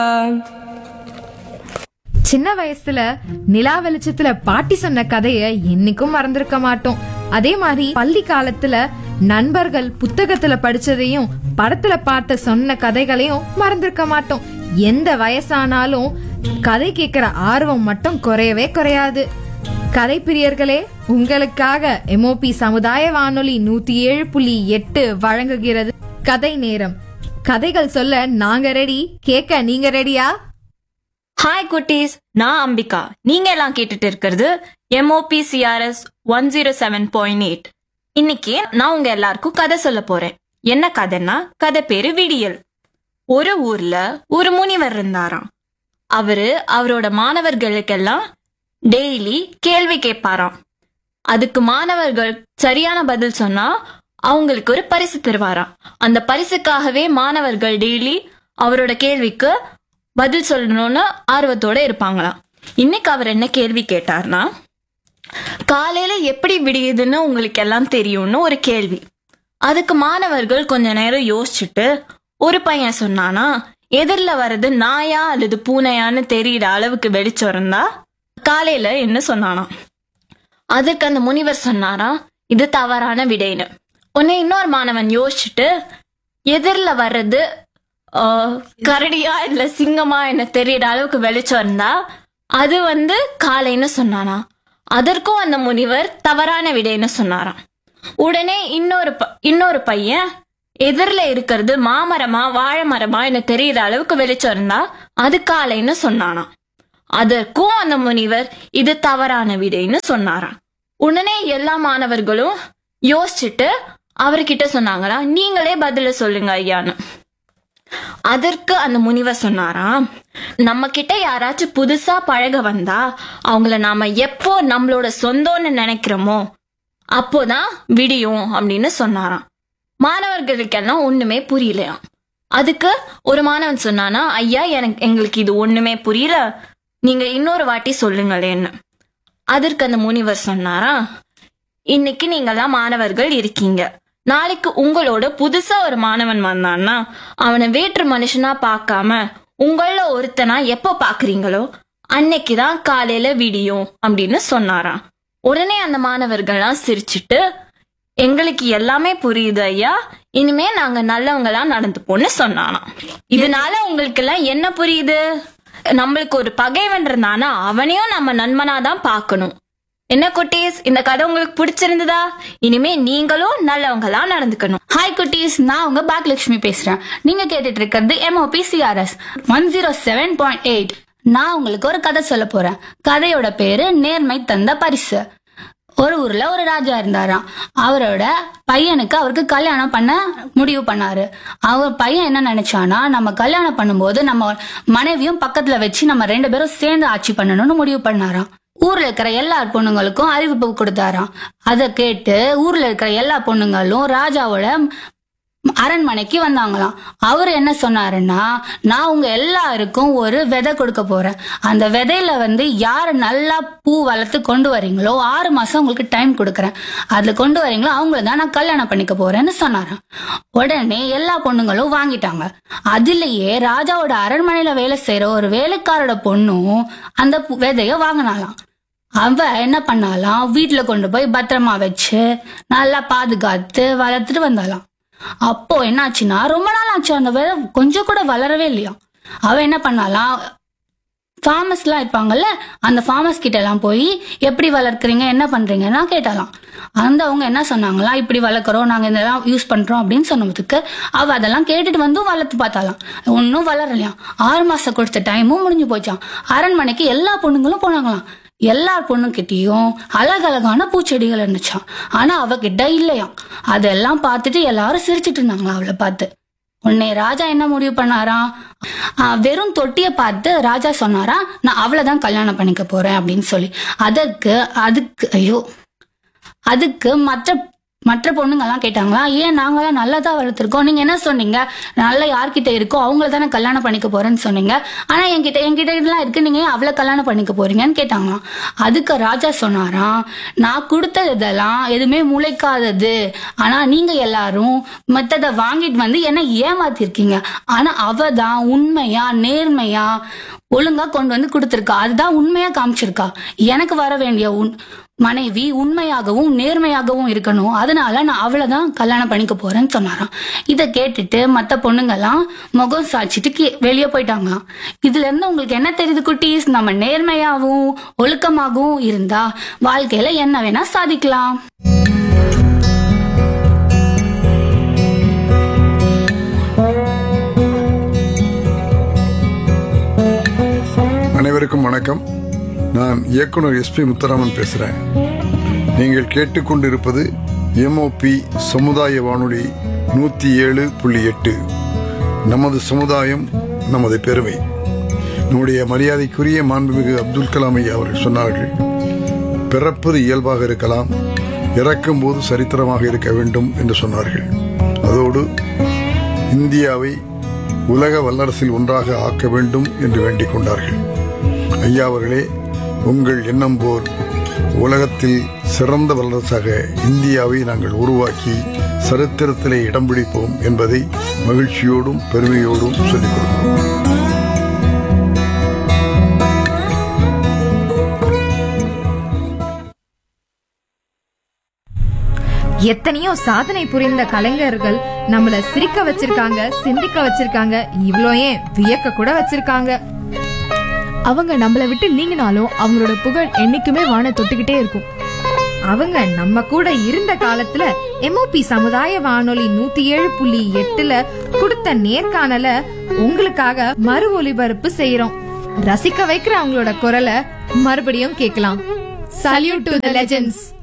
சின்ன வயசுல நிலா வெளிச்சத்துல பாட்டி சொன்ன கதைய என்னைக்கும் மறந்திருக்க மாட்டோம் அதே மாதிரி பள்ளி காலத்துல நண்பர்கள் புத்தகத்துல படிச்சதையும் படத்துல பார்த்த சொன்ன கதைகளையும் மறந்திருக்க மாட்டோம் எந்த வயசானாலும் கதை கேட்கிற ஆர்வம் மட்டும் குறையவே குறையாது கதை பிரியர்களே உங்களுக்காக எம்ஓபி சமுதாய வானொலி நூத்தி ஏழு புள்ளி எட்டு வழங்குகிறது கதை நேரம் கதைகள் சொல்ல நாங்க ரெடி கேட்க நீங்க ரெடியா ஹாய் குட்டீஸ் நான் அம்பிகா நீங்க எல்லாம் கேட்டுட்டு இருக்கிறது MOP CRS one zero seven point eight இன்னைக்கு நான் உங்க எல்லாருக்கும் கதை சொல்ல போறேன் என்ன கதைன்னா கதை பேரு விடியல் ஒரு ஊர்ல ஒரு முனிவர் இருந்தாராம் அவரு அவரோட மாணவர்களுக்கெல்லாம் டெய்லி கேள்வி கேட்பாராம் அதுக்கு மாணவர்கள் சரியான பதில் சொன்னா அவங்களுக்கு ஒரு பரிசு தருவாராம் அந்த பரிசுக்காகவே மாணவர்கள் டெய்லி அவரோட கேள்விக்கு பதில் சொல்லணும்னு ஆர்வத்தோட இருப்பாங்களாம் இன்னைக்கு அவர் என்ன கேள்வி கேட்டார்னா காலையில எப்படி விடியுதுன்னு உங்களுக்கு எல்லாம் தெரியும்னு ஒரு கேள்வி அதுக்கு மாணவர்கள் கொஞ்ச நேரம் யோசிச்சுட்டு ஒரு பையன் சொன்னானா எதிரில் வர்றது நாயா அல்லது பூனையான்னு தெரியிற அளவுக்கு வெளிச்சம் இருந்தா காலையில என்ன சொன்னானாம் அதுக்கு அந்த முனிவர் சொன்னாராம் இது தவறான விடைன்னு உடனே இன்னொரு மாணவன் யோசிச்சுட்டு எதிரில் வர்றது ஆஹ், கரடியா இல்ல சிங்கமா என்ன தெரியற அளவுக்கு வெளிச்சம் இருந்தா அது வந்து காலைன்னு சொன்னானா அதற்கும் அந்த முனிவர் தவறான விடைன்னு சொன்னாராம் உடனே இன்னொரு ப- இன்னொரு பையன் எதிரில் இருக்கிறது மாமரமா வாழை மரமா என்ன தெரியற அளவுக்கு வெளிச்சம் இருந்தா அது காலைன்னு சொன்னானாம் அதற்கும் அந்த முனிவர் இது தவறான விடைன்னு சொன்னாராம் உடனே எல்லா மாணவர்களும் யோசிச்சுட்டு அவர்கிட்ட சொன்னாங்களா நீங்களே பதில சொல்லுங்க ஐயான்னு அதற்கு அந்த முனிவர் சொன்னாராம் நம்ம கிட்ட யாராச்சும் புதுசா பழக வந்தா அவங்கள நாம எப்போ நம்மளோட சொந்தம்னு நினைக்கிறோமோ அப்போதான் விடியும் அப்படின்னு சொன்னாராம் மாணவர்களுக்கெல்லாம் ஒண்ணுமே புரியலையாம் அதுக்கு ஒரு மாணவன் சொன்னானா ஐயா எனக்கு எங்களுக்கு இது ஒண்ணுமே புரியல நீங்க இன்னொரு வாட்டி சொல்லுங்களேன்னு அதற்கு அந்த முனிவர் சொன்னாரா இன்னைக்கு நீங்கெல்லாம் மாணவர்கள் இருக்கீங்க நாளைக்கு உங்களோட புதுசா ஒரு மாணவன் வந்தான்னா அவனை வேற்று மனுஷனா பார்க்காம உங்கள ஒருத்தனா எப்போ பாக்குறீங்களோ அன்னைக்குதான் காலையில விடியும் அப்படின்னு சொன்னாராம் உடனே அந்த மாணவர்கள்லாம் சிரிச்சிட்டு எங்களுக்கு எல்லாமே புரியுது ஐயா இனிமே நாங்க நல்லவங்களா நடந்துப்போம்னு சொன்னானாம் இதனால உங்களுக்கு எல்லாம் என்ன புரியுது நம்மளுக்கு ஒரு பகைவன் இருந்தானா அவனையும் நம்ம நண்பனா தான் பார்க்கணும் என்ன குட்டீஸ் இந்த கதை உங்களுக்கு பிடிச்சிருந்ததா இனிமே நீங்களும் நல்லவங்களா நடந்துக்கணும் ஹாய் குட்டீஸ் நான் உங்க பாக்யலட்சுமி பேசுறேன் நீங்க கேட்டுட்டு இருக்கிறது MOP CRS one zero seven point eight நான் உங்களுக்கு ஒரு கதை சொல்ல போறேன் கதையோட பேரு நேர்மை தந்த பரிசு ஒரு ஊர்ல ஒரு ராஜா இருந்தாராம் அவரோட பையனுக்கு அவருக்கு கல்யாணம் பண்ண முடிவு பண்ணாரு அவர் பையன் என்ன நினைச்சானா நம்ம கல்யாணம் பண்ணும்போது நம்ம மனைவியும் பக்கத்துல வச்சு நம்ம ரெண்டு பேரும் சேர்ந்து ஆட்சி பண்ணணும்னு முடிவு பண்ணாராம் ஊர்ல இருக்கிற எல்லா பொண்ணுங்களுக்கும் அறிவிப்பு கொடுத்தாராம் அதை கேட்டு ஊர்ல இருக்கிற எல்லா பொண்ணுங்களும் ராஜாவோட அரண்மனைக்கு வந்தாங்களாம் அவர் என்ன சொன்னாருன்னா நான் உங்க எல்லாருக்கும் ஒரு விதை கொடுக்க போறேன் அந்த விதையில வந்து யார் நல்லா பூ வளர்த்து கொண்டு வரீங்களோ ஆறு மாசம் உங்களுக்கு டைம் கொடுக்குறேன் அதுல கொண்டு வரீங்களோ அவங்கள தான் நான் கல்யாணம் பண்ணிக்க போறேன்னு சொன்னாராம் உடனே எல்லா பொண்ணுங்களும் வாங்கிட்டாங்க அதுலயே ராஜாவோட அரண்மனையில வேலை செய்யற ஒரு வேலைக்காரோட பொண்ணும் அந்த பூ- விதைய வாங்கினாலாம் அவ என்ன பண்ணாலாம் வீட்டுல கொண்டு போய் பத்திரமா வச்சு நல்லா பாதுகாத்து வளர்த்துட்டு வந்தாலாம் அப்போ என்னாச்சுன்னா ரொம்ப நாள் ஆச்சு அந்த விதை கொஞ்சம் கூட வளரவே இல்லையா அவ என்ன பண்ணாலாம் ஃபார்மர்ஸ் எல்லாம் இருப்பாங்கல்ல அந்த ஃபார்மர்ஸ் கிட்ட எல்லாம் போய் எப்படி வளர்க்குறீங்க என்ன பண்றீங்கன்னா கேட்டாலாம் அந்த அவங்க என்ன சொன்னாங்களா இப்படி வளர்க்குறோம் நாங்க இதெல்லாம் யூஸ் பண்றோம் அப்படின்னு சொன்னதுக்கு அவ அதெல்லாம் கேட்டுட்டு வந்தும் வளர்த்து பார்த்தாலாம் ஒன்றும் வளரலையாம் ஆறு மாசம் கொடுத்த டைமும் முடிஞ்சு போச்சாம் அரண்மனைக்கு எல்லா பொண்ணுங்களும் போனாங்களாம் எல்லா பொண்ணுகிட்டயும் அழகழகான பூச்செடிகள் இருந்துச்சாம் ஆனா அவகிட்ட இல்லையாம் அதெல்லாம் பார்த்துட்டு எல்லாரும் சிரிச்சிட்டு இருந்தாங்களாம் அவளை பார்த்து உன்னை ராஜா என்ன முடிவு பண்ணாராம் ஆ, வெறும் தொட்டிய பார்த்து ராஜா சொன்னாரா நான் அவளை தான் கல்யாணம் பண்ணிக்க போறேன் அப்படின்னு சொல்லி அதற்கு அதுக்கு ஐயோ அதுக்கு மற்ற மற்ற பொண்ணுங்கெல்லாம் கேட்டாங்களா ஏன் நாங்களாம் நல்லா தான் வளர்த்துருக்கோம் நீங்க என்ன சொன்னீங்க நல்லா யார்கிட்ட இருக்கோ அவங்கள தானே கல்யாணம் பண்ணிக்க போறேன்னு சொன்னீங்க ஆனா என்கிட்ட என்கிட்ட எல்லாம் இருக்கு நீங்க ஏன் அவளை கல்யாணம் பண்ணிக்க போறீங்கன்னு கேட்டாங்களாம் அதுக்கு ராஜா சொன்னாராம் நான் கொடுத்தது இதெல்லாம் எதுவுமே முளைக்காதது ஆனா நீங்க எல்லாரும் மத்தத வாங்கிட்டு வந்து என்ன ஏமாத்திருக்கீங்க ஆனா அவ தான் உண்மையா நேர்மையா ஒழுங்கா கொண்டு வந்து கொடுத்துருக்கா அதுதான் உண்மையா காமிச்சிருக்கா எனக்கு வர வேண்டிய உன் மனைவி உண்மையாகவும் நேர்மையாகவும் இருக்கணும் அதனால நான் அவளை தான் கல்யாணம் பண்ணிக்க போறேன்னு சொன்னாராம் இதை கேட்டுட்டு மத்த பொண்ணுங்கெல்லாம் முகம் சாய்ச்சிட்டு கீ- வெளியே போயிட்டாங்களாம் இதுல இருந்து உங்களுக்கு என்ன தெரியுது குட்டீஸ் நம்ம நேர்மையாகவும் ஒழுக்கமாகவும் இருந்தா வாழ்க்கையில என்ன வேணா சாதிக்கலாம் அனைவருக்கும் வணக்கம் நான் இயக்குனர் எஸ்பி முத்தராமன் பேசுகிறேன் நீங்கள் கேட்டுக்கொண்டிருப்பது எம்ஓபி சமுதாய வானொலி நூற்றி ஏழு புள்ளி எட்டு நமது சமுதாயம் நமது பெருமை நம்முடைய மரியாதைக்குரிய மாண்புமிகு அப்துல் கலாம் ஐயா அவர்கள் சொன்னார்கள் பிறப்பது இயல்பாக இருக்கலாம் இறக்கும் போது சரித்திரமாக இருக்க வேண்டும் என்று சொன்னார்கள் அதோடு இந்தியாவை உலக வல்லரசில் ஒன்றாக ஆக்க வேண்டும் என்று வேண்டிக் கொண்டார்கள் ஐயா அவர்களே உங்கள் எண்ணம் போல் உலகத்தில் சிறந்த வல்லரசாக இந்தியாவை நாங்கள் உருவாக்கி சரித்திரத்திலே இடம் பிடிப்போம் என்பதை மகிழ்ச்சியோடும் பெருமையோடும் சொல்லிக் கொடுக்கிறோம் எத்தனையோ சாதனை புரிந்த கலைஞர்கள் நம்மள சிரிக்க வச்சிருக்காங்க சிந்திக்க வச்சிருக்காங்க இவ்ளோ ஏன் வியக்க கூட வச்சிருக்காங்க அவங்க நம்மள விட்டு நீங்கினாலும் அவங்களோட புகழ் என்னைக்குமே வான தொட்டுக்கிட்டே இருக்கும் அவங்க நம்ம கூட இருந்த காலத்துல எம்ஓபி சமுதாய வானொலி நூத்தி ஏழு புள்ளி எட்டுல கொடுத்த நேர்காணல உங்களுக்காக மறு ஒலிபரப்பு செய்யறோம் ரசிக்க வைக்கிற அவங்களோட குரலை மறுபடியும் கேட்கலாம் சல்யூட் டு த லெஜெண்ட்ஸ்